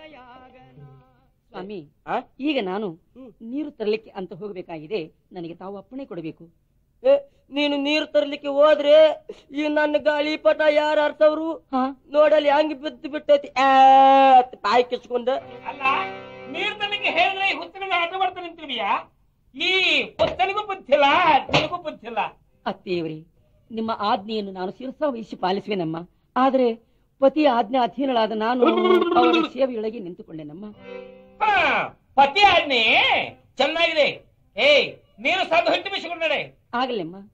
ಸ್ವಾಮಿ ಆ? ಈಗ ನಾನು ಹ್ಮ್. ನೀರು ತರಲಿಕ್ಕೆ ಅಂತ ಹೋಗಬೇಕಾಗಿದೆ ನನಗೆ ತಾವು ಅಪ್ಪಣೆ ಕೊಡಬೇಕು ಏ, ನೀನು ನೀರು ತರ್ಲಿಕ್ಕೆ ಹೋದ್ರೆ ಈ ನನ್ನ ಗಾಳಿಪಟ ಯಾರು ಅರ್ಥವ್ರು ಹಾ ನೋಡಲ್ಲಿ ಹೆಂಗ್ ಬಿದ್ದು ಬಿಟ್ಟೈತಿ ಆ, ಅಂತ ಬಾಯಿ ಕಿಚ್ಕೊಂಡ ಅಲ್ಲ ನೀರ್ ತನಗೆ ಹೇಳಿದ್ರೆ ಈ ಹುತ್ತನಿಗೆ ಆಟ ಮಾಡ್ತಾನೆ ನಿಂತಿರ್ಬಿಯಾ ಈ ಹುತ್ತನಿಗೂ ಬುದ್ಧಿಲ್ಲ ನಿನಗೂ ಬುದ್ಧಿಲ್ಲ ಅತ್ತೆಯವರೇ ನಿಮ್ಮ ಆಜ್ಞೆಯನ್ನು ನಾನು ಶಿರಸಾವಹಿಸಿ ಪಾಲಿಸುವೆನಮ್ಮ ಆದರೆ ಪತಿಯ ಆಜ್ಞೆ ಅಧೀನಳಾದ ನಾನು ಅವರ ಸೇವೆಯೊಳಗೆ ನಿಂತುಕೊಂಡೆನಮ್ಮ ಹಾ ಪತಿ ಆಜ್ಞೆ ಚೆನ್ನಾಗಿದೆ ಏಯ್ ನೀರು ಸಾಧು ಹಿಟ್ಟು ಬಿಸಿಕೊಂಡು ನಡೆ ಆಗಲೆಮ್ಮ